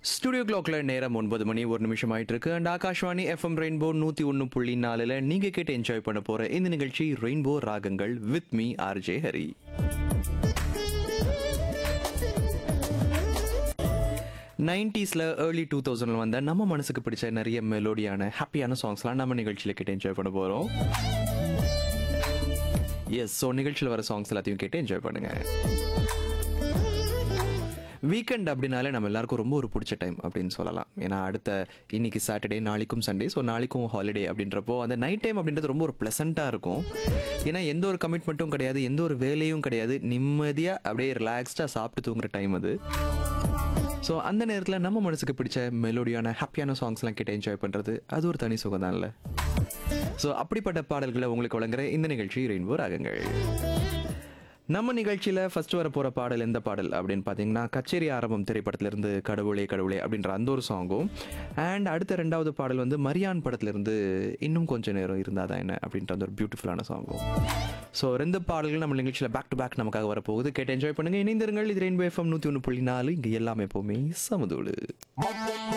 studio கிளாக்ல நேரம் ஒன்பது மணி ஒரு நிமிஷம் ஆயிட்டு இருக்கு அண்ட் ஆகாஷ்வாணி எஃப்எம் ரெயின்போ நூத்தி ஒன்று புள்ளி நாலுல நீங்க கேட்டு என்ஜாய் பண்ண போற இந்த நிகழ்ச்சி ரெயின்போ ராகங்கள் வித் மீ ஆர்ஜே ஹரி நைன்டிஸில் ஏர்லி டூ தௌசண்ட்ல வந்த நம்ம மனசுக்கு பிடிச்ச நிறைய மெலோடியான ஹாப்பியான சாங்ஸ்லாம் நம்ம நிகழ்ச்சியில் கேட்டு என்ஜாய் பண்ண போகிறோம் எஸ் ஸோ நிகழ்ச்சியில் வர சாங்ஸ் எல்லாத்தையும் கேட்டு என்ஜாய் பண்ணுங்க வீக்கெண்ட் அப்படின்னாலே நம்ம எல்லாருக்கும் ரொம்ப ஒரு பிடிச்ச டைம் அப்படின்னு சொல்லலாம் ஏன்னா அடுத்த இன்னைக்கு சாட்டர்டே நாளைக்கும் சண்டே ஸோ நாளைக்கும் ஹாலிடே அப்படின்றப்போ அந்த நைட் டைம் அப்படின்றது ரொம்ப ஒரு ப்ளசண்ட்டாக இருக்கும் ஏன்னா எந்த ஒரு கமிட்மெண்ட்டும் கிடையாது எந்த ஒரு வேலையும் கிடையாது நிம்மதியாக அப்படியே ரிலாக்ஸ்டாக சாப்பிட்டு தூங்குற டைம் அது ஸோ அந்த நேரத்தில் நம்ம மனசுக்கு பிடிச்ச மெலோடியான ஹாப்பியான சாங்ஸ்லாம் கேட்டு என்ஜாய் பண்ணுறது அது ஒரு தனி சுகம் தான்ல ஸோ அப்படிப்பட்ட பாடல்களை உங்களுக்கு வழங்குற இந்த நிகழ்ச்சி ரெயின்போ ராகங்கள் நம்ம நிகழ்ச்சியில் ஃபர்ஸ்ட் வர போகிற பாடல் எந்த பாடல் அப்படின்னு பார்த்தீங்கன்னா கச்சேரி ஆரம்பம் திரைப்படத்திலிருந்து கடவுளே கடவுளே அப்படின்ற அந்த ஒரு சாங்கும் அண்ட் அடுத்த ரெண்டாவது பாடல் வந்து மரியான் படத்திலிருந்து இன்னும் கொஞ்ச நேரம் இருந்தால் தான் என்ன அப்படின்ற அந்த ஒரு பியூட்டிஃபுல்லான சாங்கும் ஸோ ரெண்டு பாடல்கள் நம்ம நிகழ்ச்சியில் பேக் டு பேக் நமக்காக வரப்போகுது கேட்டு என்ஜாய் பண்ணுங்க இணைந்திருங்கள் இது ரெயின்போ எஃப்எம் நூற்றி ஒன்று புள்ளி நாலு இங்கே எல்லாமே எப்போவுமே சமதூடு